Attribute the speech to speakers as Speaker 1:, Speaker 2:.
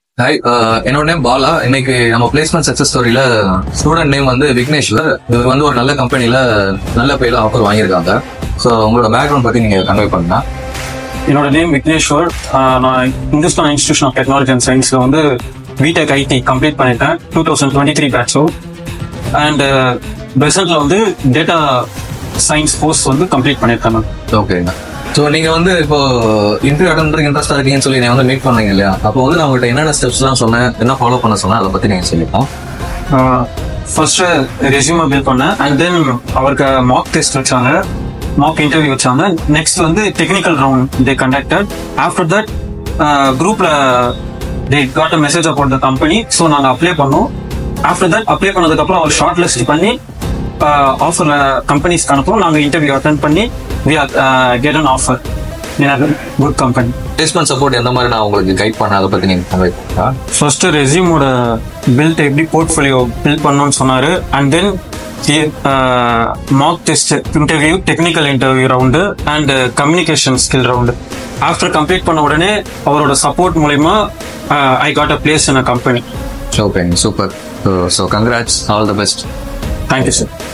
Speaker 1: hi என்னோட name Bala இன்னைக்கு நம்ம பிளேஸ்மெண்ட் சக்சஸ் ஸ்டோரியில ஸ்டூடெண்ட் நேம் வந்து விக்னேஸ்வர் இவர் வந்து ஒரு நல்ல கம்பெனில நல்ல பேர்ல ஆஃபர் வாங்கியிருக்காங்க ஸோ உங்களோட பேக்ரவுண்ட் பத்தி நீங்க கன்வே பண்ணுங்க
Speaker 2: என்னோட நேம் விக்னேஸ்வர் ஆஹ் நான் Hindustan institution of technology and சயின்ஸ்ல வந்து பிடெக் ஐடி கம்ப்ளீட் பண்ணிட்டேன் டூ தௌசண்ட் டுவெண்ட்டி த்ரீ பேட்சோ அண்ட் பிரசன்ட்ல வந்து டேட்டா சயின்ஸ் கோர்ஸ் வந்து கம்ப்ளீட் பண்ணியிருக்கேன் மேம்
Speaker 1: ஓகேங்க ஸோ நீங்க வந்து இப்போ இன்டர்வியூ அட்டன் பண்ணுறதுக்கு இன்ட்ரெஸ்டா இருக்கீங்கன்னு சொல்லி நீங்க வந்து மீட் பண்ணீங்க இல்லையா அப்போ வந்து நான் உங்கள்கிட்ட என்னென்ன ஸ்டெப்ஸ்லாம் சொன்னேன் என்ன ஃபாலோ பண்ண சொன்னேன் அதை பத்தி நீங்க சொல்லிக்கலாம்
Speaker 2: ஃபர்ஸ்ட் ரெசியூமை பில் பண்ணேன் அண்ட் தென் அவருக்கு மாக் டெஸ்ட் வச்சாங்க மாக் இன்டர்வியூ வச்சாங்க நெக்ஸ்ட் வந்து technical round they conducted after that குரூப்ல they got a message about the company so நாங்கள் அப்ளை பண்ணோம் ஆஃப்டர் தட் அப்ளை பண்ணதுக்கப்புறம் அவர் ஷார்ட் லிஸ்ட் பண்ணி ஆஃபர் கம்பெனிஸ்க்கு அனுப்புவோம் நாங்கள் இன்டர்வியூ அட்டன் பண்ணி we get an offer good company
Speaker 1: placement support எந்த மாதிரி நான் உங்களுக்கு கைட் பண்ண அதை பத்தி நீங்க கன்வே பண்ணுங்க
Speaker 2: ஃபர்ஸ்ட் ரெசியூமோட பில்ட் எப்படி போர்ட்ஃபோலியோ பில்ட் பண்ணணும்னு சொன்னாரு and then mock test interview technical interview round and communication skill round after complete பண்ண உடனே அவரோட சப்போர்ட் மூலயமா I got a place in a company
Speaker 1: ஓகேங்க super so congrats all the best
Speaker 2: thank you sir